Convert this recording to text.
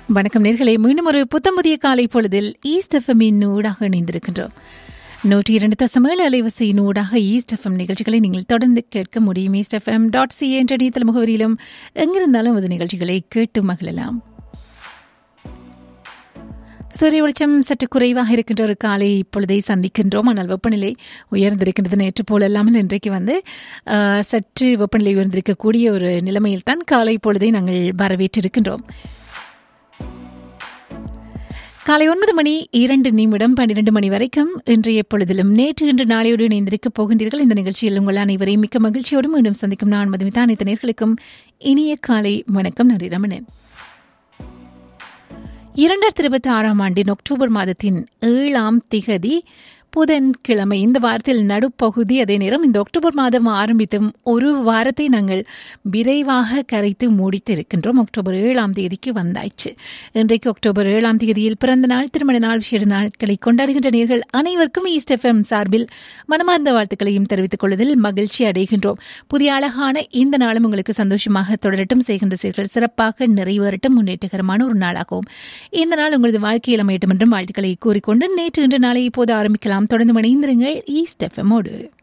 வணக்கம் நேர்களே மீண்டும் ஒரு புத்தம் புதிய காலை பொழுதில் ஈஸ்ட் எஃப்எம்மின் ஊடாக இணைந்திருக்கின்றோம் நூற்றி இரண்டு தசமேழு அலைவரிசையின் ஊடாக ஈஸ்ட் எஃப்எம் நிகழ்ச்சிகளை நீங்கள் தொடர்ந்து கேட்க முடியும் ஈஸ்ட் எஃப்எம் டாட் சி என்ற இணையதள முகவரியிலும் எங்கிருந்தாலும் அது நிகழ்ச்சிகளை கேட்டு மகிழலாம் சூரிய வெளிச்சம் சற்று குறைவாக இருக்கின்ற ஒரு காலை இப்பொழுதை சந்திக்கின்றோம் ஆனால் வெப்பநிலை உயர்ந்திருக்கின்றது நேற்று போல் அல்லாமல் இன்றைக்கு வந்து ஆஹ், சற்று வெப்பநிலை உயர்ந்திருக்கக்கூடிய ஒரு நிலைமையில் தான் காலை பொழுதை நாங்கள் வரவேற்றிருக்கின்றோம் காலை ஒன்பது மணி இரண்டு நிமிடம் பன்னிரண்டு மணி வரைக்கும் இன்றைய பொழுதிலும் நேற்று இன்று நாளையோடு இணைந்திருக்கப் போகின்றீர்கள் இந்த நிகழ்ச்சியில் உங்கள் அனைவரையும் மிக்க மகிழ்ச்சியோடு மீண்டும் சந்திக்கும் நான் மதுமிதா அனைத்து நேர்களுக்கும் இனிய காலை வணக்கம் நன்றி ரமணன் இரண்டாயிரத்தி இருபத்தி ஆறாம் ஆண்டின் அக்டோபர் மாதத்தின் ஏழாம் திகதி புதன்கிழமை இந்த வாரத்தில் நடுப்பகுதி அதே நேரம் இந்த அக்டோபர் மாதம் ஆரம்பித்தும் ஒரு வாரத்தை நாங்கள் விரைவாக கரைத்து முடித்து இருக்கின்றோம் அக்டோபர் ஏழாம் தேதிக்கு வந்தாயிற்று இன்றைக்கு அக்டோபர் ஏழாம் தேதியில் பிறந்த நாள் திருமண நாள் விசேட நாட்களை கொண்டாடுகின்ற நேர்கள் அனைவருக்கும் ஈஸ்ட் எஃப்எம் சார்பில் மனமார்ந்த வாழ்த்துக்களையும் தெரிவித்துக் கொள்வதில் மகிழ்ச்சி அடைகின்றோம் புதிய அழகான இந்த நாளும் உங்களுக்கு சந்தோஷமாக தொடரட்டும் செய்கின்ற செயல்கள் சிறப்பாக நிறைவேறட்டும் முன்னேற்றகரமான ஒரு நாளாகவும் இந்த நாள் உங்களது வாழ்க்கையில் அமையட்டும் என்றும் வாழ்த்துக்களை கூறிக்கொண்டு நேற்று இன்று நாளை இப்போது ஆரம்பிக்கலாம் தொடர்ந்து இணைந்திருங்கள் ஈஸ்ட் எஃப்எம்மோடு